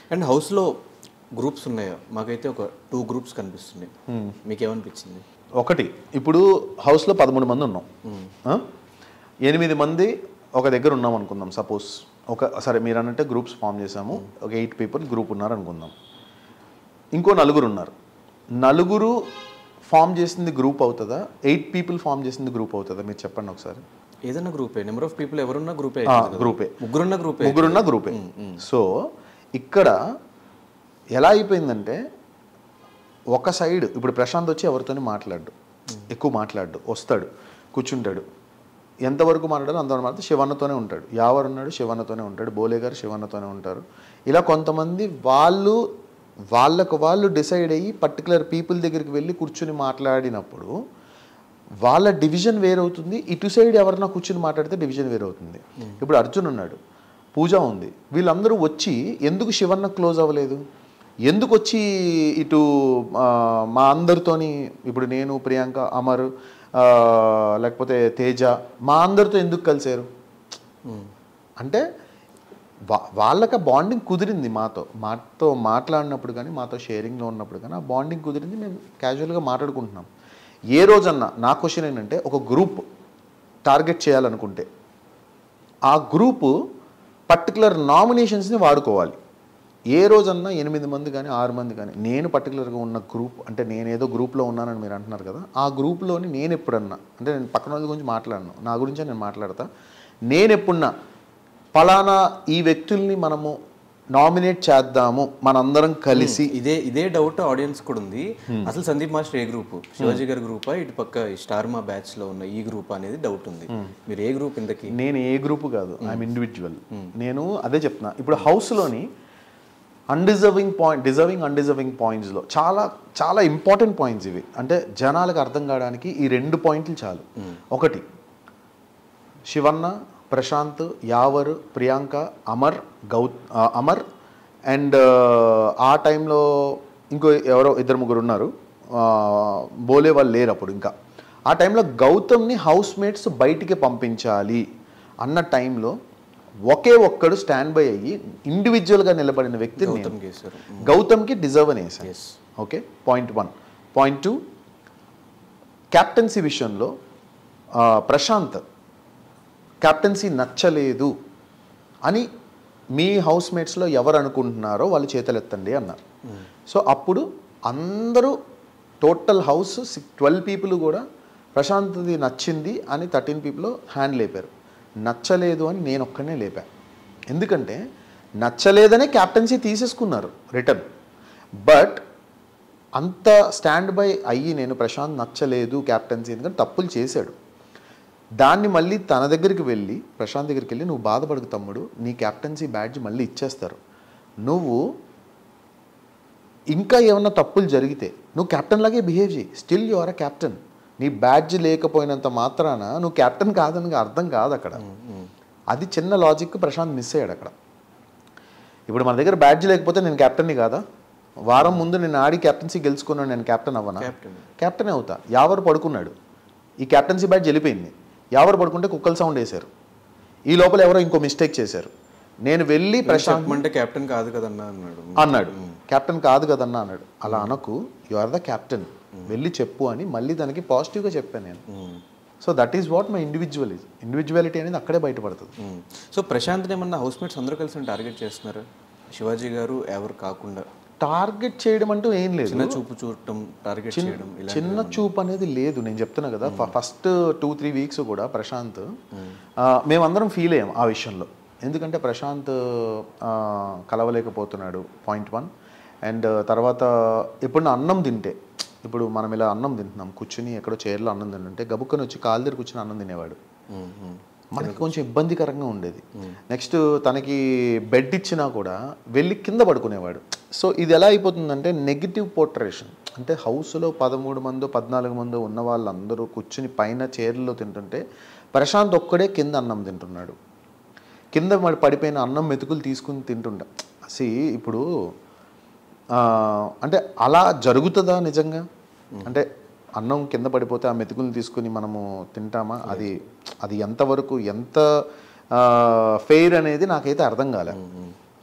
And హౌస్లో groups ఉన్నాయా మాకైతే ఒక టూ గ్రూప్స్ కనిపిస్తున్నాయి మీకు ఏమనిపించింది ఒకటి ఇప్పుడు హౌస్లో పదమూడు మంది ఉన్నాం ఆ? ఎనిమిది మంది ఒక దగ్గర ఉన్నాం అనుకుందాం సపోజ్ ఒక సరే మీరు అన్నట్టే గ్రూప్స్ ఫామ్ చేసాము ఒక ఎయిట్ పీపుల్ గ్రూప్ ఉన్నారు అనుకుందాం ఇంకో నలుగురు ఉన్నారు నలుగురు ఫామ్ చేసింది గ్రూప్ అవుతుందా ఎయిట్ పీపుల్ ఫామ్ చేసింది గ్రూప్ అవుతుందా మీరు చెప్పండి ఒకసారి ఏదైనా గ్రూపే నెంబర్ ఆఫ్ పీపుల్ ఎవరున్నా గ్రూపే ఆ, గ్రూపే ముగ్గురున్న గ్రూపే ముగ్గురున్న గ్రూపే సో ఇక్కడ ఎలా అయిపోయిందంటే ఒక సైడ్ ఇప్పుడు ప్రశాంత్ వచ్చి ఎవరితోని మాట్లాడు ఎక్కువ మాట్లాడు వస్తాడు కూర్చుంటాడు ఎంతవరకు మాట్లాడాలో అంతవరకు మాట్లాడితే శివన్నతోనే ఉంటాడు యావర్ ఉన్నాడు శివన్నతోనే ఉంటాడు బోలే గారు శివన్నతోనే ఉంటారు ఇలా కొంతమంది వాళ్ళు వాళ్ళకు వాళ్ళు డిసైడ్ అయ్యి పర్టికులర్ పీపుల్ దగ్గరికి వెళ్ళి కూర్చుని మాట్లాడినప్పుడు వాళ్ళ డివిజన్ వేరవుతుంది ఇటు సైడ్ ఎవరన్నా కూర్చుని మాట్లాడితే డివిజన్ వేరవుతుంది ఇప్పుడు అర్జున్ ఉన్నాడు పూజ ఉంది వీళ్ళందరూ వచ్చి ఎందుకు శివన్న క్లోజ్ అవ్వలేదు ఎందుకు వచ్చి ఇటు ఆ, మా అందరితోని ఇప్పుడు నేను ప్రియాంక అమర్ ఆ, లేకపోతే తేజ మా అందరితో ఎందుకు కలిశారు అంటే వా- వాళ్ళకి బాండింగ్ కుదిరింది మాతో మాతో మాట్లాడినప్పుడు కానీ మాతో షేరింగ్లో ఉన్నప్పుడు కానీ ఆ బాండింగ్ కుదిరింది మేము క్యాజువల్గా మాట్లాడుకుంటున్నాం ఏ రోజన్నా నా క్వశ్చన్ ఏంటంటే ఒక గ్రూప్ టార్గెట్ చేయాలనుకుంటే ఆ గ్రూపు పర్టికులర్ నామినేషన్స్ని వాడుకోవాలి ఏ రోజన్నా ఎనిమిది మంది కానీ ఆరు మంది కానీ నేను పర్టికులర్గా ఉన్న గ్రూప్ అంటే నేను ఏదో గ్రూప్లో ఉన్నానని మీరు అంటున్నారు కదా ఆ గ్రూప్లోని నేను ఎప్పుడన్నా అంటే నేను పక్కన వాళ్ళ గురించి మాట్లాడను నా గురించే నేను మాట్లాడతా నేను ఎప్పుడన్నా ఫలానా ఈ వ్యక్తుల్ని మనము నామినేట్ చేద్దాము మనందరం కలిసి ఇదే ఇదే డౌట్ ఆడియన్స్ కూడా ఉంది అసలు సందీప్ మాస్టర్ ఏ గ్రూప్ శివాజీ గారి గ్రూపా ఇటు పక్క ఈ స్టార్ మా బ్యాచ్ లో ఉన్న ఈ గ్రూప్ అనేది డౌట్ ఉంది మీరు ఏ గ్రూప్ ఇంతకి నేను ఏ గ్రూప్ కాదు ఐఎమ్ ఇండివిజువల్ నేను అదే చెప్తున్నా ఇప్పుడు హౌస్లోని అన్డిజర్వింగ్ పాయింట్ డిజర్వింగ్ అన్డిజర్వింగ్ పాయింట్స్లో చాలా చాలా ఇంపార్టెంట్ పాయింట్స్ ఇవి అంటే జనాలకు అర్థం కావడానికి ఈ రెండు పాయింట్లు చాలు ఒకటి శివన్న ప్రశాంత్ యావర్ ప్రియాంక అమర్ గౌ ఆ, అమర్ అండ్ ఆ టైంలో ఇంకో ఎవరో ఇద్దరు ముగ్గురు ఉన్నారు ఆ, బోలే వాళ్ళు లేరు అప్పుడు ఇంకా ఆ టైంలో గౌతమ్ని హౌస్ మేట్స్ బయటికి పంపించాలి అన్న టైంలో ఒకే ఒక్కడు స్టాండ్ బై అయ్యి ఇండివిజువల్గా నిలబడిన వ్యక్తి నేను. గౌతమ్ గేశారు గౌతమ్కి డిజర్వ్ అని వేసాను yes okay point one point two captaincy విషయంలో ఆ, ప్రశాంత్ క్యాప్టెన్సీ నచ్చలేదు అని మీ హౌస్ మేట్స్లో ఎవరు అనుకుంటున్నారో వాళ్ళు చేతులెత్తండి అన్నారు సో అప్పుడు అందరూ టోటల్ హౌస్ ట్వెల్వ్ పీపుల్ కూడా ప్రశాంత్ది నచ్చింది అని థర్టీన్ పీపుల్ హ్యాండ్ లేపారు నచ్చలేదు అని నేను ఒక్కనే లేపా ఎందుకంటే నచ్చలేదనే క్యాప్టెన్సీ తీసేసుకున్నారు రిటర్న్ బట్ అంత స్టాండ్ బై అయ్యి నేను ప్రశాంత్ నచ్చలేదు క్యాప్టెన్సీ ఎందుకంటే తప్పులు చేశాడు దాన్ని మళ్ళీ తన దగ్గరికి వెళ్ళి ప్రశాంత్ దగ్గరికి వెళ్ళి నువ్వు బాధపడకు తమ్ముడు నీ క్యాప్టెన్సీ బ్యాడ్జ్ మళ్ళీ ఇచ్చేస్తారు నువ్వు ఇంకా ఏమన్నా తప్పులు జరిగితే నువ్వు కెప్టెన్ లాగే బిహేవ్ చేయి still you are a captain నీ బ్యాడ్జ్ లేకపోయినంత మాత్రాన నువ్వు కెప్టెన్ కాదని అర్థం కాదు అక్కడ అది చిన్న లాజిక్ ప్రశాంత్ మిస్ అయ్యాడు అక్కడ ఇప్పుడు మన దగ్గర బ్యాడ్జ్ లేకపోతే నేను కెప్టెన్ని కాదా వారం ముందు నేను ఆడి కెప్టెన్సీ గెలుచుకున్నాను నేను కెప్టెన్ అవ్వనా Captain. కెప్టెన్ అవుతా యావరు పడుకున్నాడు ఈ కెప్టెన్సీ బ్యాడ్జ్ వెళ్ళిపోయింది యావరు పడుకుంటే కుక్కల సౌండ్ వేశారు ఈ లోపల ఎవరో ఇంకో మిస్టేక్ చేశారు నేను వెళ్ళి ప్రశాంత్ చెప్పమంటే కెప్టెన్ కాదు కదన్నా అన్నాడు అన్నాడు కెప్టెన్ కాదు కదన్నా అన్నాడు అలా అనకు యు ఆర్ ద కెప్టెన్ వెళ్ళి చెప్పు అని మళ్ళీ దానికి పాజిటివ్గా చెప్పాను నేను hmm. So that is what my individual is individuality అనేది అక్కడే బయటపడుతుంది మ్మ్. సో ప్రశాంత్ ఏమన్నా హౌస్ మేట్స్ అందరూ కలిసి టార్గెట్ చేస్తున్నారు శివాజీ గారు ఎవరు కాకుండా టార్గెట్ చేయడం అంటూ ఏం లేదు చిన్న చూపు చూడటం టార్గెట్ చేయడం ఇలా చిన్న చూపు అనేది లేదు నేను చెప్తున్నా కదా ఫస్ట్ టూ త్రీ వీక్స్ కూడా ప్రశాంత్ ఆ, మేమందరం ఫీల్ అయ్యాం ఆ విషయంలో ఎందుకంటే ప్రశాంత్ ఆ, కలవలేకపోతున్నాడు పాయింట్ వన్ అండ్ తర్వాత ఇప్పుడు అన్నం తింటే ఇప్పుడు మనం ఇలా అన్నం తింటున్నాం కూర్చుని ఎక్కడో చైర్లో అన్నం తింటుంటే గబుక్కని వచ్చి కాలు దగ్గర కూర్చుని అన్నం తినేవాడు మ్మ్. మ్మ్. మనకి కొంచెం ఇబ్బందికరంగా ఉండేది నెక్స్ట్ తనకి బెడ్ ఇచ్చినా కూడా వెళ్ళి కింద పడుకునేవాడు సో ఇది ఎలా అయిపోతుందంటే నెగిటివ్ పోర్ట్రేషన్ అంటే హౌస్లో పదమూడు మందో పద్నాలుగు మందో ఉన్న వాళ్ళందరూ కూర్చుని పైన చైర్లో తింటుంటే ప్రశాంత్ ఒక్కడే కింద అన్నం తింటున్నాడు కింద మరి పడిపోయిన అన్నం మెతుకులు తీసుకుని తింటుంటా సి ఇప్పుడు ఆ, అంటే అలా జరుగుతుందా నిజంగా అంటే అన్నం కింద పడిపోతే ఆ మెతుకులు తీసుకుని మనము తింటామా అది అది ఎంతవరకు ఎంత ఫెయిర్ అనేది నాకైతే అర్థం కాలే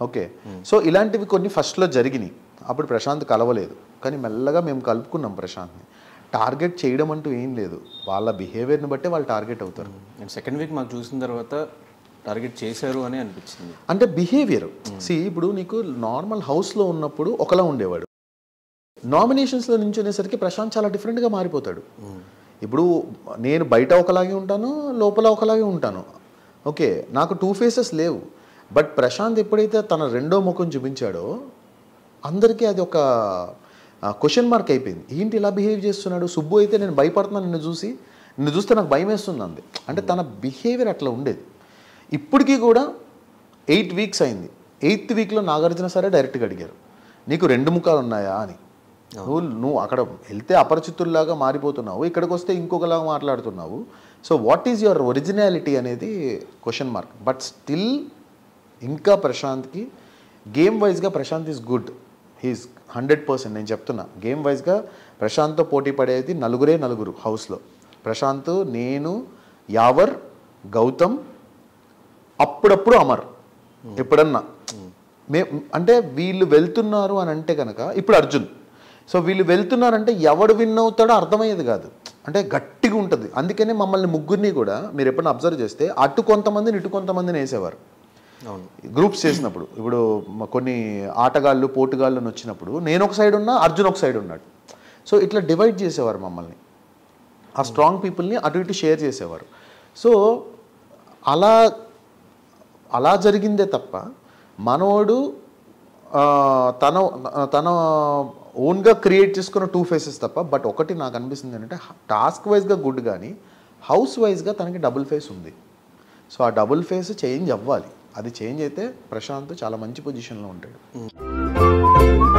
ఓకే సో ఇలాంటివి కొన్ని ఫస్ట్లో జరిగినాయి అప్పుడు ప్రశాంత్ కలవలేదు కానీ మెల్లగా మేము కలుపుకున్నాం ప్రశాంత్ని టార్గెట్ చేయడం అంటూ ఏం లేదు వాళ్ళ బిహేవియర్ని బట్టే వాళ్ళు టార్గెట్ అవుతారు అండ్ సెకండ్ వీక్ మాకు చూసిన తర్వాత టార్గెట్ చేశారు అని అనిపించింది అంటే బిహేవియర్ సి ఇప్పుడు నీకు నార్మల్ హౌస్లో ఉన్నప్పుడు ఒకలా ఉండేవాడు నామినేషన్స్లో నించునేసరికి ప్రశాంత్ చాలా డిఫరెంట్గా మారిపోతాడు ఇప్పుడు నేను బయట ఒకలాగే ఉంటాను లోపల ఒకలాగే ఉంటాను ఓకే నాకు టూ ఫేసెస్ లేవు బట్ ప్రశాంత్ ఎప్పుడైతే తన రెండో ముఖం చూపించాడో అందరికీ అది ఒక క్వశ్చన్ మార్క్ అయిపోయింది ఏంటి ఇలా బిహేవ్ చేస్తున్నాడు సుబ్బు అయితే నేను భయపడుతున్నాను నిన్ను చూసి నిన్ను చూస్తే నాకు భయం వేస్తుంది అంది అంటే తన బిహేవియర్ అట్లా ఉండేది ఇప్పటికీ కూడా ఎయిట్ వీక్స్ అయింది ఎయిత్ వీక్లో నాగార్జున సరే డైరెక్ట్గా అడిగారు నీకు రెండు ముఖాలు ఉన్నాయా అని నువ్వు నువ్వు అక్కడ వెళ్తే అపరిచితుల్లాగా మారిపోతున్నావు ఇక్కడికి వస్తే ఇంకొకలాగా మాట్లాడుతున్నావు so what is your originality అనేది క్వశ్చన్ మార్క్ బట్ స్టిల్ ఇంకా ప్రశాంత్కి గేమ్ వైజ్గా Prashanth is good he's hundred percent నేను చెప్తున్నా గేమ్ వైజ్గా ప్రశాంత్తో పోటీ పడేది నలుగురే నలుగురు హౌస్లో ప్రశాంత్ నేను యావర్ గౌతమ్ అప్పుడప్పుడు అమర్ ఎప్పుడన్నా మే అంటే వీళ్ళు వెళ్తున్నారు అని అంటే కనుక ఇప్పుడు అర్జున్ సో వీళ్ళు వెళ్తున్నారంటే ఎవడు విన్ అవుతాడో అర్థమయ్యేది కాదు అంటే గట్టిగా ఉంటుంది అందుకనే మమ్మల్ని ముగ్గురిని కూడా మీరు ఎప్పుడైనా అబ్జర్వ్ చేస్తే అటు కొంతమందిని ఇటు కొంతమందిని వేసేవారు అవును గ్రూప్స్ చేసినప్పుడు ఇప్పుడు మ- కొన్ని ఆటగాళ్ళు పోటుగాళ్ళు అని వచ్చినప్పుడు నేను ఒక సైడ్ ఉన్నా అర్జున్ ఒక సైడ్ ఉన్నాడు సో ఇట్లా డివైడ్ చేసేవారు మమ్మల్ని ఆ స్ట్రాంగ్ పీపుల్ని అటు ఇటు షేర్ చేసేవారు సో అలా అలా జరిగిందే తప్ప మనోడు ఆ, తన తన ఓన్గా క్రియేట్ చేసుకున్న టూ ఫేసెస్ తప్ప బట్ ఒకటి నాకు అనిపిస్తుంది ఏంటంటే టాస్క్ వైజ్గా గుడ్ కానీ హౌస్ వైజ్గా తనకి డబుల్ ఫేస్ ఉంది సో ఆ డబుల్ ఫేస్ చేంజ్ అవ్వాలి అది చేంజ్ అయితే ప్రశాంత్ చాలా మంచి పొజిషన్లో ఉంటాడు